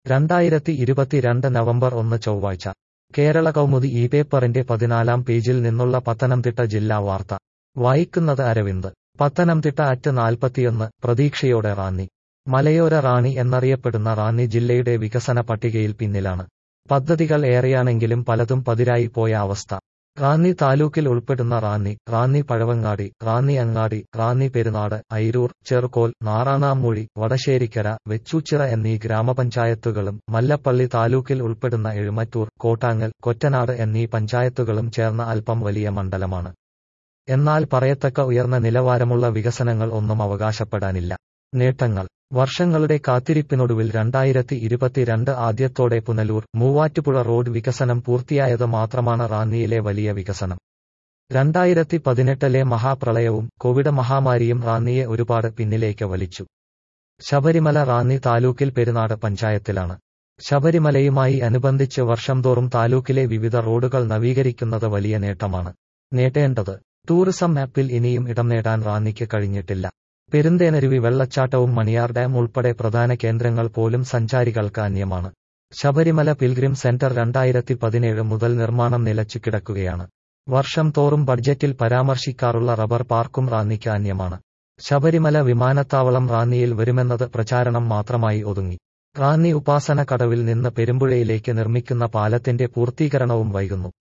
രണ്ടായിരത്തി ഇരുപത്തിരണ്ട് നവംബർ ഒന്ന് ചൊവ്വാഴ്ച കേരള കൗമുദി ഈ പേപ്പറിന്റെ പതിനാലാം പേജിൽ നിന്നുള്ള പത്തനംതിട്ട ജില്ലാ വാർത്ത വായിക്കുന്നത് അരവിന്ദ് പത്തനംതിട്ട അറ്റ് നാൽപ്പത്തിയൊന്ന് പ്രതീക്ഷയോടെ റാന്നി മലയോര റാണി എന്നറിയപ്പെടുന്ന റാന്നി ജില്ലയുടെ വികസന പട്ടികയിൽ പിന്നിലാണ് പദ്ധതികൾ ഏറെയാണെങ്കിലും പലതും പതിരായി പോയ അവസ്ഥ റാന്നി താലൂക്കിൽ ഉൾപ്പെടുന്ന റാന്നി റാന്നി പഴവങ്ങാടി റാന്നി അങ്ങാടി റാന്നി പെരുനാട് ഐരൂർ ചെറുകോൽ നാറാണാമൂഴി വടശ്ശേരിക്കര വെച്ചൂച്ചിറ എന്നീ ഗ്രാമപഞ്ചായത്തുകളും മല്ലപ്പള്ളി താലൂക്കിൽ ഉൾപ്പെടുന്ന എഴുമറ്റൂർ കോട്ടാങ്ങൽ കൊറ്റനാട് എന്നീ പഞ്ചായത്തുകളും ചേർന്ന അല്പം വലിയ മണ്ഡലമാണ് എന്നാൽ പറയത്തക്ക ഉയർന്ന നിലവാരമുള്ള വികസനങ്ങൾ ഒന്നും അവകാശപ്പെടാനില്ല നേട്ടങ്ങൾ വർഷങ്ങളുടെ കാത്തിരിപ്പിനൊടുവിൽ രണ്ടായിരത്തി ഇരുപത്തിരണ്ട് ആദ്യത്തോടെ പുനലൂർ മൂവാറ്റുപുഴ റോഡ് വികസനം പൂർത്തിയായത് മാത്രമാണ് റാന്നിയിലെ വലിയ വികസനം രണ്ടായിരത്തി പതിനെട്ടിലെ മഹാപ്രളയവും കോവിഡ് മഹാമാരിയും റാന്നിയെ ഒരുപാട് പിന്നിലേക്ക് വലിച്ചു ശബരിമല റാന്നി താലൂക്കിൽ പെരുനാട് പഞ്ചായത്തിലാണ് ശബരിമലയുമായി അനുബന്ധിച്ച് വർഷം തോറും താലൂക്കിലെ വിവിധ റോഡുകൾ നവീകരിക്കുന്നത് വലിയ നേട്ടമാണ് നേടേണ്ടത് ടൂറിസം മാപ്പിൽ ഇനിയും ഇടം നേടാൻ റാന്നിക്ക് കഴിഞ്ഞിട്ടില്ല പെരുന്തേനരുവി വെള്ളച്ചാട്ടവും മണിയാർ ഡാം ഉൾപ്പെടെ പ്രധാന കേന്ദ്രങ്ങൾ പോലും സഞ്ചാരികൾക്ക് അന്യമാണ് ശബരിമല പിൽഗ്രിം സെന്റർ രണ്ടായിരത്തി പതിനേഴ് മുതൽ നിർമ്മാണം നിലച്ചു കിടക്കുകയാണ് വർഷം തോറും ബഡ്ജറ്റിൽ പരാമർശിക്കാറുള്ള റബ്ബർ പാർക്കും റാന്നിക്ക് അന്യമാണ് ശബരിമല വിമാനത്താവളം റാന്നിയിൽ വരുമെന്നത് പ്രചാരണം മാത്രമായി ഒതുങ്ങി റാന്നി ഉപാസന കടവിൽ നിന്ന് പെരുമ്പുഴയിലേക്ക് നിർമ്മിക്കുന്ന പാലത്തിന്റെ പൂർത്തീകരണവും വൈകുന്നു